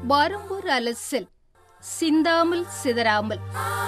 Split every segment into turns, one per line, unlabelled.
வரும்பூர் அலசில் சிந்தாமல் சிதறாமல்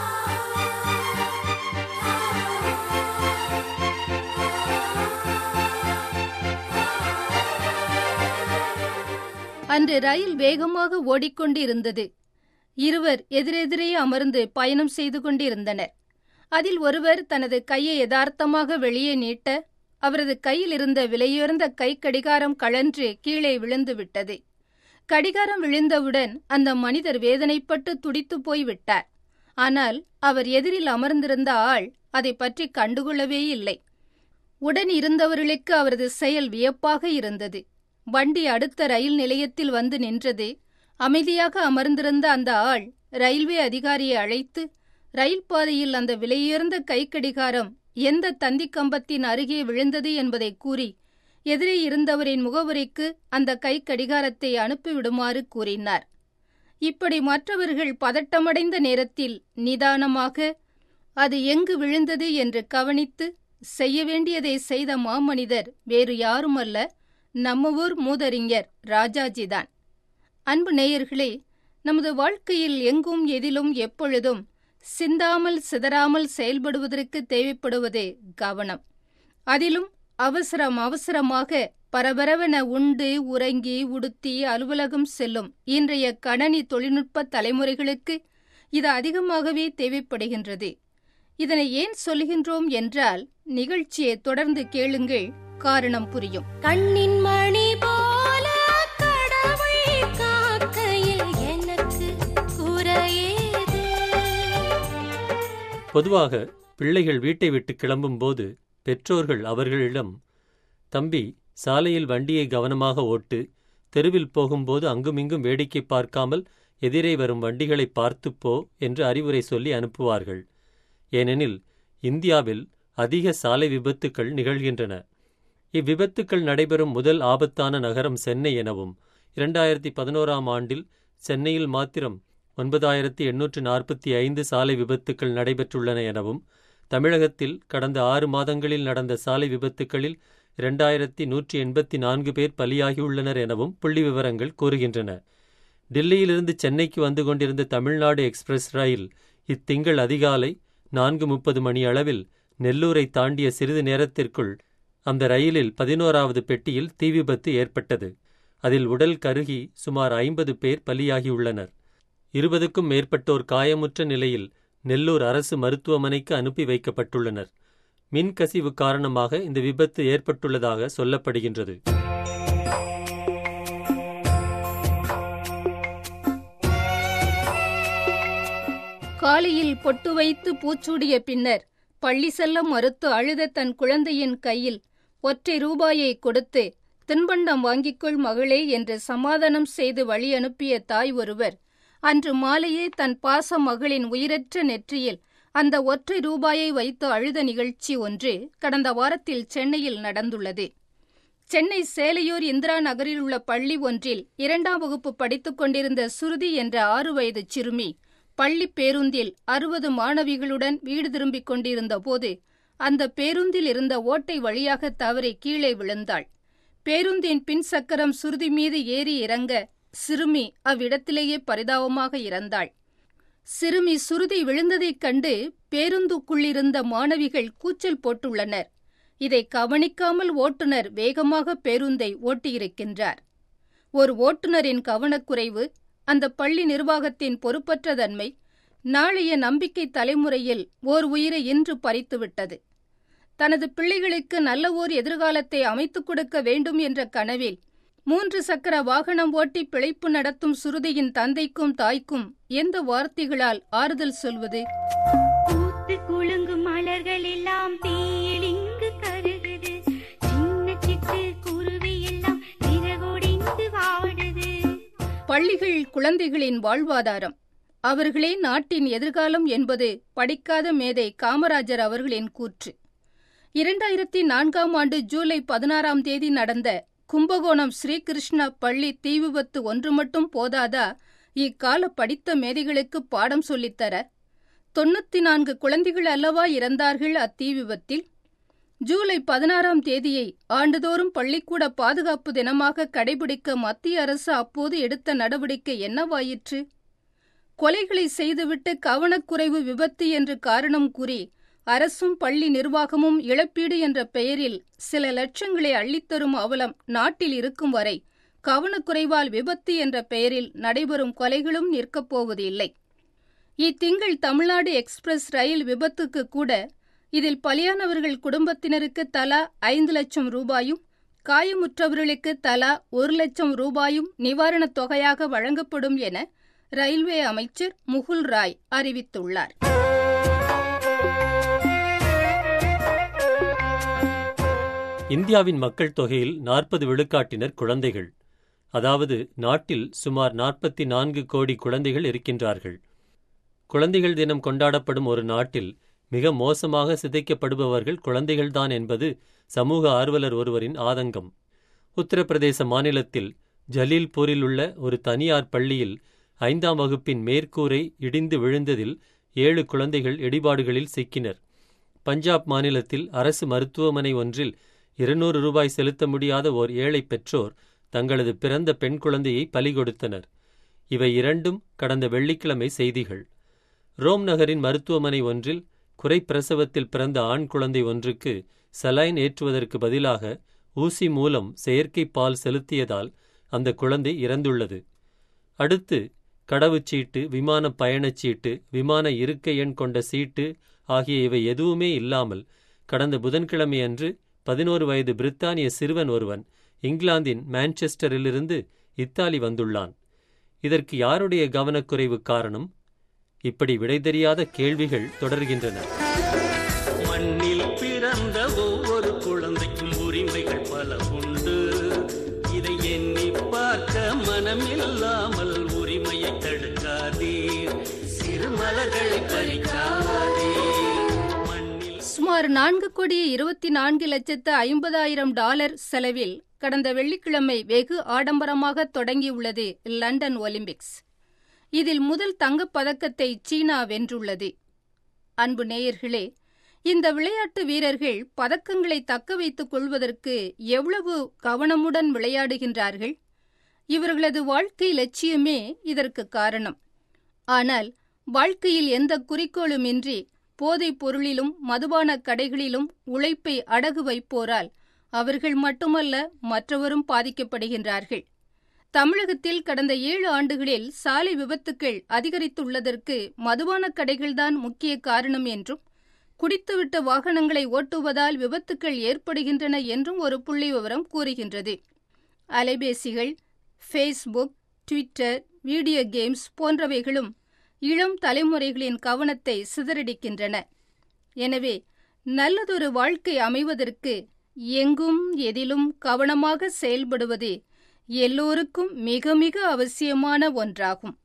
அன்று ரயில் வேகமாக ஓடிக்கொண்டிருந்தது இருவர் எதிரெதிரே அமர்ந்து பயணம் செய்து கொண்டிருந்தனர் அதில் ஒருவர் தனது கையை யதார்த்தமாக வெளியே நீட்ட அவரது கையில் இருந்த விலையுயர்ந்த கை கடிகாரம் கழன்று கீழே விழுந்து விட்டது கடிகாரம் விழுந்தவுடன் அந்த மனிதர் வேதனைப்பட்டு துடித்து போய் விட்டார் ஆனால் அவர் எதிரில் அமர்ந்திருந்த ஆள் அதை பற்றி கண்டுகொள்ளவே இல்லை உடன் இருந்தவர்களுக்கு அவரது செயல் வியப்பாக இருந்தது வண்டி அடுத்த ரயில் நிலையத்தில் வந்து நின்றது அமைதியாக அமர்ந்திருந்த அந்த ஆள் ரயில்வே அதிகாரியை அழைத்து ரயில் பாதையில் அந்த விலையுயர்ந்த கைக்கடிகாரம் எந்த தந்தி கம்பத்தின் அருகே விழுந்தது என்பதை கூறி எதிரே இருந்தவரின் முகவரிக்கு அந்த கைக்கடிகாரத்தை அனுப்பிவிடுமாறு கூறினார் இப்படி மற்றவர்கள் பதட்டமடைந்த நேரத்தில் நிதானமாக அது எங்கு விழுந்தது என்று கவனித்து செய்ய வேண்டியதை செய்த மாமனிதர் வேறு யாருமல்ல நம்ம ஊர் மூதறிஞர் ராஜாஜிதான் அன்பு நேயர்களே நமது வாழ்க்கையில் எங்கும் எதிலும் எப்பொழுதும் சிந்தாமல் சிதறாமல் செயல்படுவதற்கு தேவைப்படுவது கவனம் அதிலும் அவசரம் அவசரமாக பரபரவென உண்டு உறங்கி உடுத்தி அலுவலகம் செல்லும் இன்றைய கணனி தொழில்நுட்ப தலைமுறைகளுக்கு இது அதிகமாகவே தேவைப்படுகின்றது இதனை ஏன் சொல்கின்றோம் என்றால் நிகழ்ச்சியை தொடர்ந்து கேளுங்கள் காரணம் புரியும்
கண்ணின் மணி போல கடவுள் காக்கையில் எனக்கு குறையேது
பொதுவாக பிள்ளைகள் வீட்டை விட்டு கிளம்பும்போது பெற்றோர்கள் அவர்களிடம் தம்பி சாலையில் வண்டியை கவனமாக ஓட்டு தெருவில் போகும்போது அங்குமிங்கும் வேடிக்கை பார்க்காமல் எதிரே வரும் வண்டிகளை பார்த்துப் போ என்று அறிவுரை சொல்லி அனுப்புவார்கள் ஏனெனில் இந்தியாவில் அதிக சாலை விபத்துக்கள் நிகழ்கின்றன இவ்விபத்துக்கள் நடைபெறும் முதல் ஆபத்தான நகரம் சென்னை எனவும் இரண்டாயிரத்தி பதினோராம் ஆண்டில் சென்னையில் மாத்திரம் ஒன்பதாயிரத்தி எண்ணூற்று நாற்பத்தி ஐந்து சாலை விபத்துக்கள் நடைபெற்றுள்ளன எனவும் தமிழகத்தில் கடந்த ஆறு மாதங்களில் நடந்த சாலை விபத்துக்களில் இரண்டாயிரத்தி நூற்றி எண்பத்தி நான்கு பேர் பலியாகியுள்ளனர் எனவும் புள்ளி விவரங்கள் கூறுகின்றன டில்லியிலிருந்து சென்னைக்கு வந்து கொண்டிருந்த தமிழ்நாடு எக்ஸ்பிரஸ் ரயில் இத்திங்கள் அதிகாலை நான்கு முப்பது மணி அளவில் நெல்லூரை தாண்டிய சிறிது நேரத்திற்குள் அந்த ரயிலில் பதினோராவது பெட்டியில் தீ விபத்து ஏற்பட்டது அதில் உடல் கருகி சுமார் ஐம்பது பேர் பலியாகியுள்ளனர் இருபதுக்கும் மேற்பட்டோர் காயமுற்ற நிலையில் நெல்லூர் அரசு மருத்துவமனைக்கு அனுப்பி வைக்கப்பட்டுள்ளனர் மின்கசிவு காரணமாக இந்த விபத்து ஏற்பட்டுள்ளதாக சொல்லப்படுகின்றது
காலையில் பொட்டு வைத்து பூச்சூடிய பின்னர் பள்ளி செல்ல மறுத்து அழுத தன் குழந்தையின் கையில் ஒற்றை ரூபாயை கொடுத்து தின்பண்டம் வாங்கிக்கொள் மகளே என்று சமாதானம் செய்து வழி அனுப்பிய தாய் ஒருவர் அன்று மாலையே தன் பாச மகளின் உயிரற்ற நெற்றியில் அந்த ஒற்றை ரூபாயை வைத்து அழுத நிகழ்ச்சி ஒன்று கடந்த வாரத்தில் சென்னையில் நடந்துள்ளது சென்னை சேலையூர் இந்திரா நகரில் உள்ள பள்ளி ஒன்றில் இரண்டாம் வகுப்பு படித்துக் கொண்டிருந்த சுருதி என்ற ஆறு வயது சிறுமி பள்ளி பேருந்தில் அறுபது மாணவிகளுடன் வீடு திரும்பிக் கொண்டிருந்த போது அந்த பேருந்தில் இருந்த ஓட்டை வழியாக தவறி கீழே விழுந்தாள் பேருந்தின் பின் சக்கரம் சுருதி மீது ஏறி இறங்க சிறுமி அவ்விடத்திலேயே பரிதாபமாக இறந்தாள் சிறுமி சுருதி விழுந்ததைக் கண்டு பேருந்துக்குள்ளிருந்த மாணவிகள் கூச்சல் போட்டுள்ளனர் இதை கவனிக்காமல் ஓட்டுநர் வேகமாக பேருந்தை ஓட்டியிருக்கின்றார் ஒரு ஓட்டுநரின் கவனக்குறைவு அந்த பள்ளி நிர்வாகத்தின் பொறுப்பற்ற தன்மை நாளைய நம்பிக்கை தலைமுறையில் ஓர் உயிரை இன்று பறித்துவிட்டது தனது பிள்ளைகளுக்கு நல்ல ஓர் எதிர்காலத்தை அமைத்துக் கொடுக்க வேண்டும் என்ற கனவில் மூன்று சக்கர வாகனம் ஓட்டி பிழைப்பு நடத்தும் சுருதியின் தந்தைக்கும் தாய்க்கும் எந்த வார்த்தைகளால் ஆறுதல் சொல்வது
பூத்து குலுங்கும் மலர்கள் எல்லாம் தீயில் இங்கு கருகுது சின்ன சிட்டு குருவி எல்லாம் நிறகொடிந்து வாடுது
பள்ளிகள் குழந்தைகளின் வாழ்வாதாரம் அவர்களே நாட்டின் எதிர்காலம் என்பது படிக்காத மேதை காமராஜர் அவர்களின் கூற்று இரண்டாயிரத்தி நான்காம் ஆண்டு ஜூலை பதினாறாம் தேதி நடந்த கும்பகோணம் ஸ்ரீகிருஷ்ணா பள்ளி தீ விபத்து ஒன்று மட்டும் போதாதா இக்கால படித்த மேதைகளுக்கு பாடம் சொல்லித்தர தொண்ணூத்தி நான்கு குழந்தைகள் அல்லவா இறந்தார்கள் அத்தீ விபத்தில் ஜூலை பதினாறாம் தேதியை ஆண்டுதோறும் பள்ளிக்கூட பாதுகாப்பு தினமாக கடைபிடிக்க மத்திய அரசு அப்போது எடுத்த நடவடிக்கை என்னவாயிற்று கொலைகளை செய்துவிட்டு கவனக்குறைவு விபத்து என்று காரணம் கூறி அரசும் பள்ளி நிர்வாகமும் இழப்பீடு என்ற பெயரில் சில லட்சங்களை அள்ளித்தரும் அவலம் நாட்டில் இருக்கும் வரை கவனக்குறைவால் விபத்து என்ற பெயரில் நடைபெறும் கொலைகளும் நிற்கப் போவது இல்லை இத்திங்கள் தமிழ்நாடு எக்ஸ்பிரஸ் ரயில் விபத்துக்கு கூட இதில் பலியானவர்கள் குடும்பத்தினருக்கு தலா ஐந்து லட்சம் ரூபாயும் காயமுற்றவர்களுக்கு தலா ஒரு லட்சம் ரூபாயும் நிவாரணத் தொகையாக வழங்கப்படும் என ரயில்வே அமைச்சர் முகுல் ராய் அறிவித்துள்ளார்
இந்தியாவின் மக்கள் தொகையில் நாற்பது விழுக்காட்டினர் குழந்தைகள் அதாவது நாட்டில் சுமார் நாற்பத்தி நான்கு கோடி குழந்தைகள் இருக்கின்றார்கள் குழந்தைகள் தினம் கொண்டாடப்படும் ஒரு நாட்டில் மிக மோசமாக சிதைக்கப்படுபவர்கள் குழந்தைகள்தான் என்பது சமூக ஆர்வலர் ஒருவரின் ஆதங்கம் உத்தரப்பிரதேச மாநிலத்தில் ஜலீல்பூரில் உள்ள ஒரு தனியார் பள்ளியில் ஐந்தாம் வகுப்பின் மேற்கூரை இடிந்து விழுந்ததில் ஏழு குழந்தைகள் இடிபாடுகளில் சிக்கினர் பஞ்சாப் மாநிலத்தில் அரசு மருத்துவமனை ஒன்றில் இருநூறு ரூபாய் செலுத்த முடியாத ஓர் ஏழை பெற்றோர் தங்களது பிறந்த பெண் குழந்தையை பலி கொடுத்தனர் இவை இரண்டும் கடந்த வெள்ளிக்கிழமை செய்திகள் ரோம் நகரின் மருத்துவமனை ஒன்றில் குறைப்பிரசவத்தில் பிறந்த ஆண் குழந்தை ஒன்றுக்கு சலைன் ஏற்றுவதற்கு பதிலாக ஊசி மூலம் செயற்கை பால் செலுத்தியதால் அந்த குழந்தை இறந்துள்ளது அடுத்து கடவுச்சீட்டு விமான பயணச்சீட்டு விமான இருக்கை எண் கொண்ட சீட்டு ஆகிய இவை எதுவுமே இல்லாமல் கடந்த புதன்கிழமையன்று பதினோரு வயது பிரித்தானிய சிறுவன் ஒருவன் இங்கிலாந்தின் மான்செஸ்டரிலிருந்து இத்தாலி வந்துள்ளான் இதற்கு யாருடைய கவனக்குறைவு காரணம் இப்படி விடை தெரியாத கேள்விகள் தொடர்கின்றன
மண்ணில் பிறந்த ஒவ்வொரு குழந்தைக்கும் உரிமைகள் பல உண்டு இதை எண்ணி பார்க்க மனமில்லாமல் உரிமையை தடுக்காதீர் சிறுமலர்களை பறிக்காதீர் மண்ணில்
சுமார் நான்கு கோடியே இருபத்தி நான்கு லட்சத்து ஐம்பதாயிரம் டாலர் செலவில் கடந்த வெள்ளிக்கிழமை வெகு ஆடம்பரமாக தொடங்கியுள்ளது லண்டன் ஒலிம்பிக்ஸ் இதில் முதல் தங்கப் பதக்கத்தை சீனா வென்றுள்ளது அன்பு நேயர்களே இந்த விளையாட்டு வீரர்கள் பதக்கங்களை தக்க வைத்துக் கொள்வதற்கு எவ்வளவு கவனமுடன் விளையாடுகின்றார்கள் இவர்களது வாழ்க்கை லட்சியமே இதற்கு காரணம் ஆனால் வாழ்க்கையில் எந்த குறிக்கோளுமின்றி போதைப் பொருளிலும் மதுபான கடைகளிலும் உழைப்பை அடகு வைப்போரால் அவர்கள் மட்டுமல்ல மற்றவரும் பாதிக்கப்படுகின்றார்கள் தமிழகத்தில் கடந்த ஏழு ஆண்டுகளில் சாலை விபத்துக்கள் அதிகரித்துள்ளதற்கு மதுபான கடைகள்தான் முக்கிய காரணம் என்றும் குடித்துவிட்ட வாகனங்களை ஓட்டுவதால் விபத்துக்கள் ஏற்படுகின்றன என்றும் ஒரு புள்ளி விவரம் கூறுகின்றது அலைபேசிகள் ஃபேஸ்புக் ட்விட்டர் வீடியோ கேம்ஸ் போன்றவைகளும் இளம் தலைமுறைகளின் கவனத்தை சிதறடிக்கின்றன எனவே நல்லதொரு வாழ்க்கை அமைவதற்கு எங்கும் எதிலும் கவனமாக செயல்படுவது எல்லோருக்கும் மிக மிக அவசியமான ஒன்றாகும்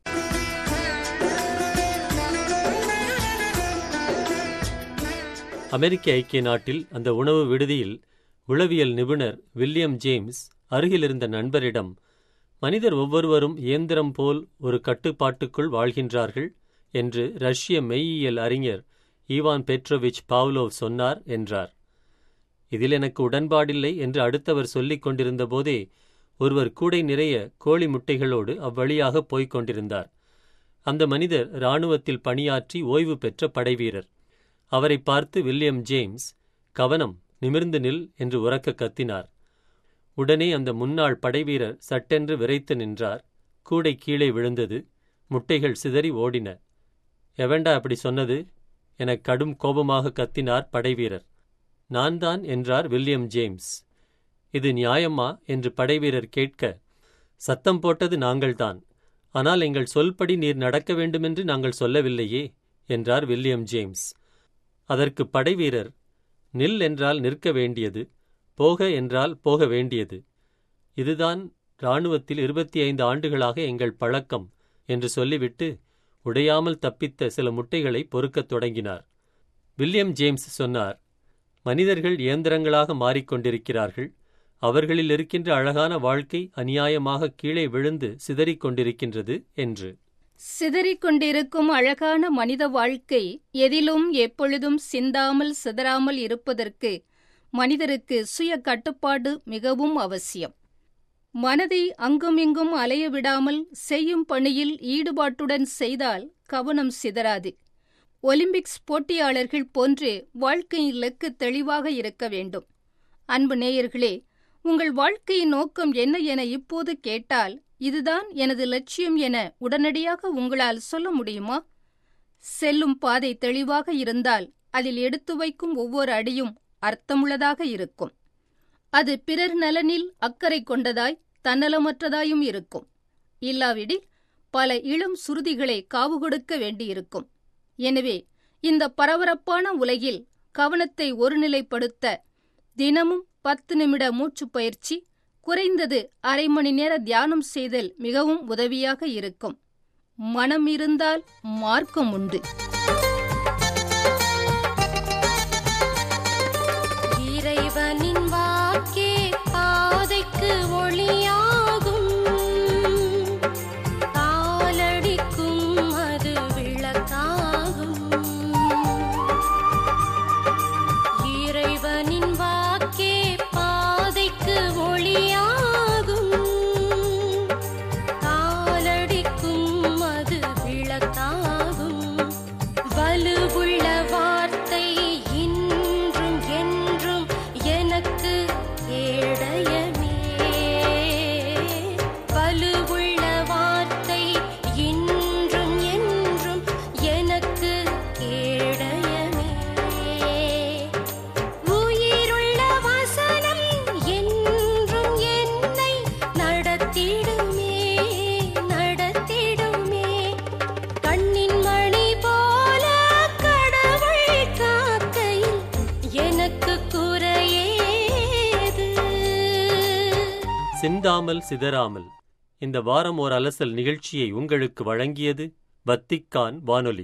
அமெரிக்க ஐக்கிய நாட்டில் அந்த உணவு விடுதியில் உளவியல் நிபுணர் வில்லியம் ஜேம்ஸ் அருகிலிருந்த நண்பரிடம் மனிதர் ஒவ்வொருவரும் இயந்திரம் போல் ஒரு கட்டுப்பாட்டுக்குள் வாழ்கின்றார்கள் என்று ரஷ்ய மெய்யியல் அறிஞர் ஈவான் பெட்ரோவிச் பாவ்லோவ் சொன்னார் என்றார் இதில் எனக்கு உடன்பாடில்லை என்று அடுத்தவர் சொல்லிக் கொண்டிருந்த போதே ஒருவர் கூடை நிறைய கோழி முட்டைகளோடு அவ்வழியாக போய்க் கொண்டிருந்தார் அந்த மனிதர் இராணுவத்தில் பணியாற்றி ஓய்வு பெற்ற படைவீரர் அவரை பார்த்து வில்லியம் ஜேம்ஸ் கவனம் நிமிர்ந்து நில் என்று உரக்க கத்தினார் உடனே அந்த முன்னாள் படைவீரர் சட்டென்று விரைத்து நின்றார் கூடை கீழே விழுந்தது முட்டைகள் சிதறி ஓடின எவன்டா அப்படி சொன்னது என கடும் கோபமாக கத்தினார் படைவீரர் நான் தான் என்றார் வில்லியம் ஜேம்ஸ் இது நியாயமா என்று படைவீரர் கேட்க சத்தம் போட்டது நாங்கள்தான் ஆனால் எங்கள் சொல்படி நீர் நடக்க வேண்டுமென்று நாங்கள் சொல்லவில்லையே என்றார் வில்லியம் ஜேம்ஸ் அதற்கு படைவீரர் நில் என்றால் நிற்க வேண்டியது போக என்றால் போக வேண்டியது இதுதான் இராணுவத்தில் இருபத்தி ஐந்து ஆண்டுகளாக எங்கள் பழக்கம் என்று சொல்லிவிட்டு உடையாமல் தப்பித்த சில முட்டைகளை பொறுக்கத் தொடங்கினார் வில்லியம் ஜேம்ஸ் சொன்னார் மனிதர்கள் இயந்திரங்களாக மாறிக்கொண்டிருக்கிறார்கள் அவர்களில் இருக்கின்ற அழகான வாழ்க்கை அநியாயமாக கீழே விழுந்து சிதறிக் கொண்டிருக்கின்றது என்று
சிதறிக் கொண்டிருக்கும் அழகான மனித வாழ்க்கை எதிலும் எப்பொழுதும் சிந்தாமல் சிதறாமல் இருப்பதற்கு மனிதருக்கு சுய கட்டுப்பாடு மிகவும் அவசியம் மனதை அங்குமிங்கும் அலைய விடாமல் செய்யும் பணியில் ஈடுபாட்டுடன் செய்தால் கவனம் சிதறாது ஒலிம்பிக்ஸ் போட்டியாளர்கள் போன்று வாழ்க்கையின் இலக்கு தெளிவாக இருக்க வேண்டும் அன்பு நேயர்களே உங்கள் வாழ்க்கையின் நோக்கம் என்ன என இப்போது கேட்டால் இதுதான் எனது லட்சியம் என உடனடியாக உங்களால் சொல்ல முடியுமா செல்லும் பாதை தெளிவாக இருந்தால் அதில் எடுத்து வைக்கும் ஒவ்வொரு அடியும் அர்த்தமுள்ளதாக இருக்கும் அது பிறர் நலனில் அக்கறை கொண்டதாய் தன்னலமற்றதாயும் இருக்கும் இல்லாவிடில் பல இளம் சுருதிகளை காவு கொடுக்க வேண்டியிருக்கும் எனவே இந்த பரபரப்பான உலகில் கவனத்தை ஒருநிலைப்படுத்த தினமும் பத்து நிமிட மூச்சுப் பயிற்சி குறைந்தது அரை மணி நேர தியானம் செய்தல் மிகவும் உதவியாக இருக்கும் மனம் இருந்தால் மார்க்கம் உண்டு
இறைவனின் வாக்கே பாதைக்கு ஒளியாகும் காலடிக்கும் அது விளக்காகும் இறைவனின் வாக்கே பாதைக்கு ஒளியாகும் காலடிக்கும் அது விளக்காகும் வலுவுள்ள வார்த்தை இன்றும் என்றும் எனக்கு கேடயமே வலுவுள்ள வார்த்தை இன்றும் என்றும் எனக்கு கேடயமே உயிருள்ள வசனம் என்றும் என்னை நடத்திடுமே நடத்திடுமே கண்ணின் மணி போல கடவுள் காக்கையில் எனக்கு குறையேது
சிந்தாமல் சிதறாமல் இந்த வாரம் ஓர் அலசல் நிகழ்ச்சியை உங்களுக்கு வழங்கியது வத்திக்கான் வானொலி